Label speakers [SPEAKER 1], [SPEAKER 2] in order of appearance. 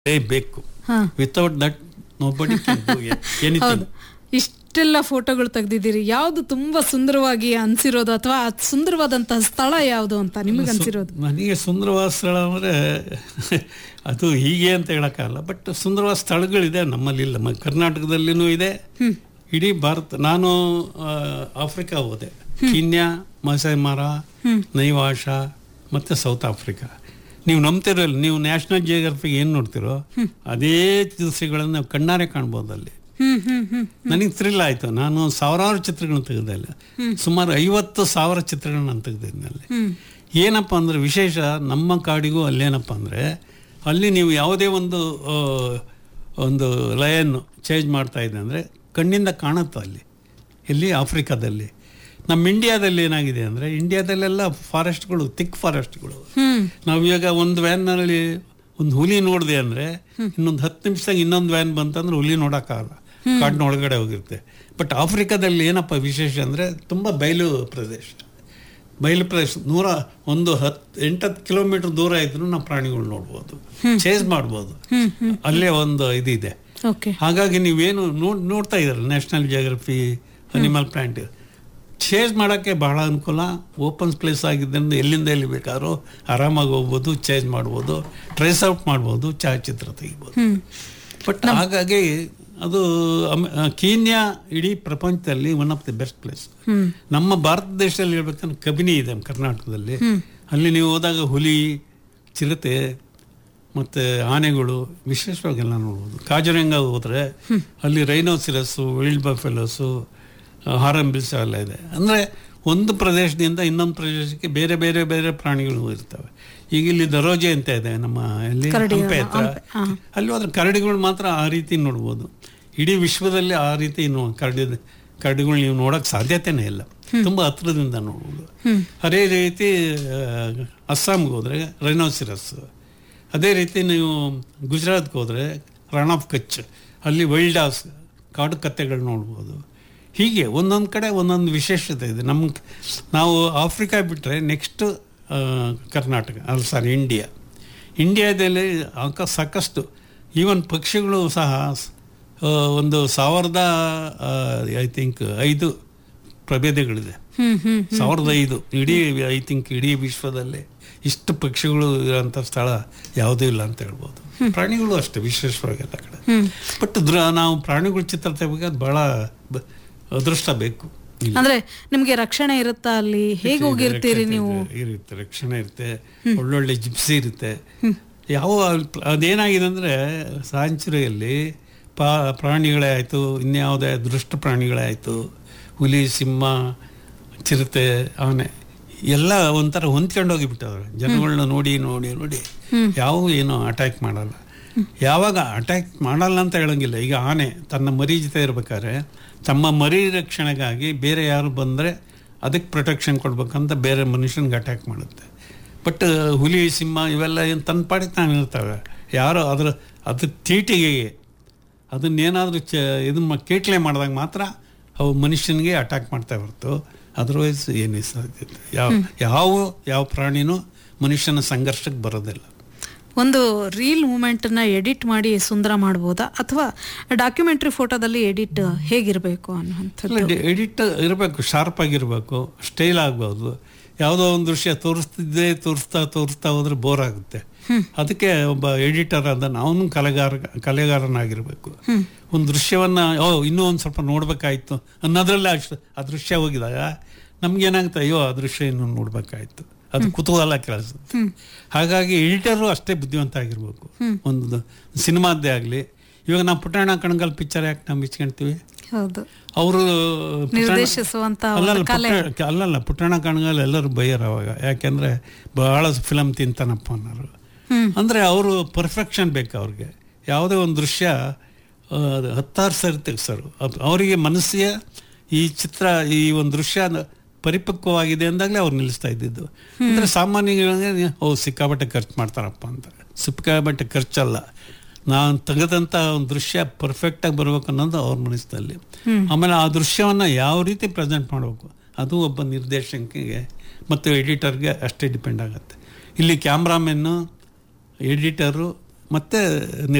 [SPEAKER 1] ಬೇಕು
[SPEAKER 2] ಹಾ.
[SPEAKER 1] Without that nobody anything
[SPEAKER 2] ಹೌದು ಇಷ್ಟೆಲ್ಲ ಫೋಟೋಗಳು ತೆಗ್ದಿದ್ದೀರಿ ಯಾವ್ದು ತುಂಬಾ ಸುಂದರವಾಗಿ ಅನ್ಸಿರೋದು ಅಥವಾ ಆ ಸುಂದರವಾದಂತಹ ಸ್ಥಳ ಯಾವುದು ಅಂತ ನಿಮಗೆ ಅನ್ಸಿರೋದು
[SPEAKER 1] ನನಗೆ ಸುಂದರವಾದ ಸ್ಥಳ ಅಂದರೆ ಅದು ಹೀಗೆ ಅಂತ ಹೇಳೋಕ್ಕಾಗಲ್ಲ ಬಟ್ ಸುಂದರವಾದ ಸ್ಥಳಗಳಿದೆ ನಮ್ಮಲ್ಲಿ ಇಲ್ಲ ಮ- ಕರ್ನಾಟಕದಲ್ಲಿನೂ ಇದೆ ಇಡೀ ಭಾರತ ನಾನು ಆ, ಆಫ್ರಿಕಾ ಹೋದೆ ಕೀನ್ಯಾ ಮಸೈ ಮರ ನೈವಾಶ ಮತ್ತು ಸೌತ್ ಆಫ್ರಿಕಾ ನೀವು ನಂಬ್ತಿರಲ್ಲ ನೀವು ನ್ಯಾಷನಲ್ ಜಿಯೋಗ್ರಫಿಗೆ ಏನು ನೋಡ್ತಿರೋ ಅದೇ ದೃಶ್ಯಗಳನ್ನು ನಾವು ಕಣ್ಣಾರೆ ಕಾಣ್ಬೋದು ಅಲ್ಲಿ
[SPEAKER 2] ಹ್ಮ್ ಹ್ಮ್ ಹ್ಮ್
[SPEAKER 1] ನನಗೆ ಥ್ರಿಲ್ ಆಯಿತು ನಾನು ಸಾವಿರಾರು ಚಿತ್ರಗಳನ್ನ ತೆಗೆದೆ ಅಲ್ಲಿ ಸುಮಾರು ಐವತ್ತು ಸಾವಿರ ಚಿತ್ರಗಳನ್ನ ನಾನು ತೆಗೆದಿದ್ದೆ ಅಲ್ಲಿ
[SPEAKER 2] ಹ್ಮ್
[SPEAKER 1] ಏನಪ್ಪ ಅಂದರೆ ವಿಶೇಷ ನಮ್ಮ ಕಾಡಿಗೂ ಅಲ್ಲೇನಪ್ಪ ಅಂದರೆ ಅಲ್ಲಿ ನೀವು ಯಾವುದೇ ಒಂದು ಆ, ಒಂದು ಲಯನ್ನು ಚೇಂಜ್ ಮಾಡ್ತಾ ಇದೆ ಅಂದರೆ ಕಣ್ಣಿಂದ ಕಾಣುತ್ತೆ ಅಲ್ಲಿ ಇಲ್ಲಿ ಆಫ್ರಿಕಾದಲ್ಲಿ ನಮ್ಮ ಇಂಡಿಯಾದಲ್ಲಿ ಏನಾಗಿದೆ ಅಂದರೆ ಇಂಡಿಯಾದಲ್ಲೆಲ್ಲ ಫಾರೆಸ್ಟ್ಗಳು ತಿಕ್ ಫಾರೆಸ್ಟ್ಗಳು
[SPEAKER 2] ಹ್ಮ್
[SPEAKER 1] ನಾವು ಇವಾಗ ಒಂದು ವ್ಯಾನ್ನಲ್ಲಿ ಒಂದು ಹುಲಿ ನೋಡಿದೆ ಅಂದರೆ ಇನ್ನೊಂದು ಹತ್ತು ನಿಮಿಷದಾಗ ಇನ್ನೊಂದು ವ್ಯಾನ್ ಬಂತಂದ್ರೆ ಹುಲಿ ನೋಡೋಕ್ಕಾಗಲ್ಲ ಕಾಡಿನ ಒಳಗಡೆ ಹೋಗಿರುತ್ತೆ ಬಟ್ ಆಫ್ರಿಕಾದಲ್ಲಿ ಏನಪ್ಪ ವಿಶೇಷ ಅಂದರೆ ತುಂಬ ಬಯಲು ಪ್ರದೇಶ ಬಯಲು ಪ್ರದೇಶ ನೂರ ಒಂದು ಹತ್ತು ಎಂಟತ್ತು ಕಿಲೋಮೀಟರ್ ದೂರ ಇದ್ರೂ ನಾವು ಪ್ರಾಣಿಗಳು ನೋಡ್ಬೋದು ಚೇಸ್ ಮಾಡ್ಬೋದು ಅಲ್ಲೇ ಒಂದು ಇದಿದೆ
[SPEAKER 2] ಓಕೆ
[SPEAKER 1] ಹಾಗಾಗಿ ನೀವೇನು ನೋಡ್ ನೋಡ್ತಾ ಇದ್ದೀರಲ್ಲ national geography animal plant chase ಮಾಡೋಕ್ಕೆ ಬಹಳ ಅನುಕೂಲ ಓಪನ್ ಪ್ಲೇಸ್ ಆಗಿದ್ದರಿಂದ ಎಲ್ಲಿಂದ ಎಲ್ಲಿ ಬೇಕಾದ್ರೂ ಆರಾಮಾಗಿ ಹೋಗ್ಬೋದು ಚೇಂಜ್ ಮಾಡ್ಬೋದು ಟ್ರೇಸ್ ಔಟ್ ಮಾಡ್ಬೋದು ಛಾಯಾಚಿತ್ರ ತೆಗಿಬೋದು
[SPEAKER 2] ಹ್ಮ್
[SPEAKER 1] ಬಟ್ ಹಾಗಾಗಿ ಅದು ಅಮ್- ಆ, ಕೀನ್ಯಾ ಇಡೀ ಪ್ರಪಂಚದಲ್ಲಿ one of the best place
[SPEAKER 2] hmm
[SPEAKER 1] ನಮ್ಮ ಭಾರತ ದೇಶದಲ್ಲಿ ಹೇಳ್ಬೇಕಂದ್ರೆ ಕಬಿನಿ ಇದೆ ಕರ್ನಾಟಕದಲ್ಲಿ ಅಲ್ಲಿ ನೀವು ಹೋದಾಗ ಹುಲಿ ಚಿರತೆ ಮತ್ತು ಆನೆಗಳು ವಿಶೇಷವಾಗೆಲ್ಲ ನೋಡ್ಬೋದು ಕಾಜರಂಗ ಹೋದರೆ ಅಲ್ಲಿ ರೈನೋಸಿರಸ್ಸು ವೈಲ್ಡ್ ಬಫೆಲೋಸು ಹಾರಂಬಿಲ್ಸ್ ಎಲ್ಲ ಇದೆ ಅಂದರೆ ಒಂದು ಪ್ರದೇಶದಿಂದ ಇನ್ನೊಂದು ಪ್ರದೇಶಕ್ಕೆ ಬೇರೆ ಬೇರೆ ಬೇರೆ ಪ್ರಾಣಿಗಳು ಇರ್ತವೆ ಈಗ ಇಲ್ಲಿ ದರೋಜೆ ಅಂತ ಇದೆ ನಮ್ಮ ಇಲ್ಲಿ
[SPEAKER 2] ಕರಡಿ,
[SPEAKER 1] ಹಂಪೆ ಹತ್ರ
[SPEAKER 2] ಹಂಪೆ, ಹಾ.
[SPEAKER 1] ಅಲ್ಲಿ ಹೋದ್ರೆ ಕರಡಿಗಳು ಮಾತ್ರ ಆ ರೀತಿ ನೋಡ್ಬೋದು ಇಡೀ ವಿಶ್ವದಲ್ಲಿ ಆ ರೀತಿ ನೋ ಕರಡಿ ಕರಡಿಗಳು ನೀವು ನೋಡೋಕೆ ಸಾಧ್ಯತೆನೇ ಇಲ್ಲ ತುಂಬ ಹತ್ರದಿಂದ ನೋಡ್ಬೋದು ಅದೇ ರೀತಿ ಆ, ಅಸ್ಸಾಂಗೆ ಹೋದರೆ ರೈನೋಸಿರಸ್ ಅದೇ ರೀತಿ ನೀವು ಗುಜರಾತ್ಗೆ ಹೋದರೆ ರನ್ ಆಫ್ ಕಚ್ ಅಲ್ಲಿ ವೈಲ್ಡ್ ಹಾಸ್ ಕಾಡು ಕತ್ತೆಗಳು ನೋಡ್ಬೋದು ಹೀಗೆ ಒಂದೊಂದು ಕಡೆ ಒಂದೊಂದು ವಿಶೇಷತೆ ಇದೆ ನಮ್ಮ ನಾವು ಆಫ್ರಿಕಾ ಬಿಟ್ಟರೆ ನೆಕ್ಸ್ಟ್ ಕರ್ನಾಟಕ ಅಲ್ಲ ಸಾರಿ ಇಂಡಿಯಾ ಇಂಡಿಯಾದಲ್ಲಿ ಅಕ ಸಾಕಷ್ಟು ಈವನ್ ಪಕ್ಷಿಗಳು ಸಹ ಆ, ಒಂದು ಸಾವಿರದ ಐ ಥಿಂಕ್ ಐದು ಪ್ರಭೇದಗಳಿದೆ
[SPEAKER 2] ಹ್ಮ್ ಹ್ಮ್
[SPEAKER 1] ಸಾವಿರದ ಐದು ಇಡೀ ಐ ಥಿಂಕ್ ಇಡೀ ವಿಶ್ವದಲ್ಲೇ ಇಷ್ಟು ಪಕ್ಷಿಗಳು ಇರೋಂಥ ಸ್ಥಳ ಯಾವುದೂ ಇಲ್ಲ ಅಂತ ಹೇಳ್ಬೋದು ಪ್ರಾಣಿಗಳು ಅಷ್ಟೇ ವಿಶೇಷವಾಗಿ ಎಲ್ಲ ಕಡೆ ಬಟ್ ದ್ರ ನಾವು ಪ್ರಾಣಿಗಳ ಚಿತ್ರ ತೆಗಿಬೇಕಾದ್ರೆ ಬಹಳ ಬ- ಅದೃಷ್ಟ ಬೇಕು ಇಲ್ಲಿ.
[SPEAKER 2] ಅಂದ್ರೆ ನಿಮ್ಗೆ ರಕ್ಷಣೆ ಇರುತ್ತಾ ಅಲ್ಲಿ ಹೇಗೆ ಹೋಗಿರ್ತೀರಿ ನೀವು
[SPEAKER 1] ಇರುತ್ತೆ ರಕ್ಷಣೆ ಇರುತ್ತೆ ಒಳ್ಳೊಳ್ಳೆ ಜಿಪ್ಸಿ ಇರುತ್ತೆ ಯಾವ ಅಲ್- ಅದೇನಾಗಿದೆ ಅಂದರೆ ಸಾಂಚುರಿಯಲ್ಲಿ ಪಾ ಪ್ರಾಣಿಗಳೇ ಆಯಿತು ಇನ್ಯಾವುದೇ ದೃಷ್ಟ ಪ್ರಾಣಿಗಳೇ ಆಯಿತು ಹುಲಿ ಸಿಂಹ ಚಿರತೆ ಆನೆ ಎಲ್ಲ ಒಂಥರ ಹೊಂದ್ಕೊಂಡು ಹೋಗಿಬಿಟ್ಟವ್ರೆ ಜನಗಳನ್ನ ನೋಡಿ ನೋಡಿ ನೋಡಿ ಯಾವ ಏನು ಅಟ್ಯಾಕ್ ಮಾಡಲ್ಲ ಯಾವಾಗ ಅಟ್ಯಾಕ್ ಮಾಡಲ್ಲ ಅಂತ ಹೇಳಂಗಿಲ್ಲ ಈಗ ಆನೆ ತನ್ನ ಮರಿ ಜೊತೆ ಇರ್ಬೇಕಾದ್ರೆ ತಮ್ಮ ಮರಿ ರಕ್ಷಣೆಗಾಗಿ ಬೇರೆ ಯಾರು ಬಂದರೆ ಅದಕ್ಕೆ ಪ್ರೊಟೆಕ್ಷನ್ ಕೊಡ್ಬೇಕಂತ ಬೇರೆ ಮನುಷ್ಯನಿಗೆ ಅಟ್ಯಾಕ್ ಮಾಡುತ್ತೆ ಬಟ್ ಹುಲಿ ಸಿಂಹ ಇವೆಲ್ಲ ಏನು ತನ್ನ ಪಾಡಿಗೆ ತಾನು ಇರ್ತವೆ ಯಾರು ಅದರ ಅದ್ರ ತೀಟಿಗೆ ಅದನ್ನೇನಾದರೂ ಚ ಇದು ಮ ಕೇಟ್ಲೆ ಮಾಡಿದಾಗ ಮಾತ್ರ ಅವು ಮನುಷ್ಯನಿಗೆ ಅಟ್ಯಾಕ್ ಮಾಡ್ತಾ ಹೊರತು ಅದರ್ವೈಸ್ ಏನೇ ಸಾಧ್ಯತೆ ಯಾವ ಯಾವ ಯಾವ ಪ್ರಾಣಿನೂ ಮನುಷ್ಯನ ಸಂಘರ್ಷಕ್ಕೆ ಬರೋದಿಲ್ಲ
[SPEAKER 2] ಒಂದು ರೀಲ್ ಮೂಮೆಂಟ್ ನ ಎಡಿಟ್ ಮಾಡಿ ಸುಂದರ ಮಾಡ್ಬೋದಾ ಅಥವಾ ಡಾಕ್ಯುಮೆಂಟ್ರಿ ಫೋಟೋದಲ್ಲಿ ಎಡಿಟ್ ಹೇಗಿರ್ಬೇಕು ಅನ್ನುವಂಥದ್ದು
[SPEAKER 1] ಎಡಿಟ್ ಇರಬೇಕು ಶಾರ್ಪ್ ಆಗಿರಬೇಕು ಸ್ಟೈಲ್ ಆಗ್ಬೋದು ಯಾವುದೋ ಒಂದು ದೃಶ್ಯ ತೋರಿಸ್ತಿದ್ದೇ ತೋರಿಸ್ತಾ ತೋರಿಸ್ತಾ ಹೋದ್ರೆ ಬೋರ್ ಆಗುತ್ತೆ ಅದಕ್ಕೆ ಒಬ್ಬ ಎಡಿಟರ್ ಅದನ್ನು ಅವನು ಕಲೆಗಾರ ಕಲೆಗಾರನಾಗಿರ್ಬೇಕು ಒಂದು ದೃಶ್ಯವನ್ನ ಓ ಇನ್ನೂ ಒಂದು ಸ್ವಲ್ಪ ನೋಡ್ಬೇಕಾಯ್ತು ಅನ್ನೋದ್ರಲ್ಲೇ ಅಷ್ಟು ಆ ದೃಶ್ಯ ಹೋಗಿದಾಗ ನಮ್ಗೇನಾಗುತ್ತೆ ಅಯ್ಯೋ ಆ ದೃಶ್ಯ ಇನ್ನೂ ನೋಡ್ಬೇಕಾಯ್ತು ಅದು ಕುತೂಹಲ ಕೆಲಸ ಹಾಗಾಗಿ ಎಡಿಟರು ಅಷ್ಟೇ ಬುದ್ಧಿವಂತ ಆಗಿರ್ಬೇಕು ಒಂದು ಸಿನಿಮಾದ್ದೇ ಆಗಲಿ ಇವಾಗ ನಾವು ಪುಟಾಣ ಕಣಗಲ್ ಪಿಕ್ಚರ್ ಯಾಕೆ ನಾವು ಮಿಚ್ಕೊಂತೀವಿ
[SPEAKER 2] ಹೌದು
[SPEAKER 1] ಅವರು
[SPEAKER 2] ನಿರ್ದೇಶಿಸುವಂತ ಒಂದು
[SPEAKER 1] ಅಲ್ಲಲ್ಲ
[SPEAKER 2] ಕಲೆ
[SPEAKER 1] ಪುಟ್ಟ- ಅಲ್ಲಲ್ಲ ಪುಟ್ಟಣ ಕಣಗಾಲ್ ಎಲ್ಲರೂ ಬೈಯರು ಅವಾಗ ಯಾಕೆಂದ್ರೆ ಬಹಳ ಫಿಲಮ್ ತಿಂತಾನಪ್ಪ ಅನ್ನೋರು ಅಂದ್ರೆ ಅವರು ಪರ್ಫೆಕ್ಷನ್ ಬೇಕು ಅವ್ರಿಗೆ ಯಾವುದೇ ಒಂದು ದೃಶ್ಯ ಆ, ಅದು ಹತ್ತಾರು ಸರಿ ತೆಗ್ಸರು ಅದ್- ಅವರಿಗೆ ಮನಸ್ಸಿಗೆ ಈ ಚಿತ್ರ ಈ ಒಂದು ದೃಶ್ಯ ನ- ಪರಿಪಕ್ವವಾಗಿದೆ ಅಂದಾಗಲೇ ಅವ್ರು ನಿಲ್ಲಿಸ್ತಾ ಇದ್ದಿದ್ದು ಅಂದ್ರೆ ಸಾಮಾನ್ಯಗಳಿಗೆ ಓ ಸಿಕ್ಕಾಬಟ್ಟೆ ಖರ್ಚು ಮಾಡ್ತಾರಪ್ಪ ಅಂತ ಸಿಕ್ಕಾಬಟ್ಟೆ ಖರ್ಚಲ್ಲ ನಾನು ತೆಗೆದಂಥ ಒಂದು ದೃಶ್ಯ ಪರ್ಫೆಕ್ಟಾಗಿ ಬರ್ಬೇಕು ಅನ್ನೋದು ಅವ್ರ ಮನಸ್ಸಿನಲ್ಲಿ ಆಮೇಲೆ ಆ ದೃಶ್ಯವನ್ನು ಯಾವ ರೀತಿ ಪ್ರೆಸೆಂಟ್ ಮಾಡಬೇಕು ಅದು ಒಬ್ಬ ನಿರ್ದೇಶಕಿಗೆ ಮತ್ತು ಎಡಿಟರ್ಗೆ ಅಷ್ಟೇ ಡಿಪೆಂಡ್ ಆಗುತ್ತೆ ಇಲ್ಲಿ ಕ್ಯಾಮ್ರಾಮೆನ್ನು ಎಡಿಟರು ಮತ್ತೆ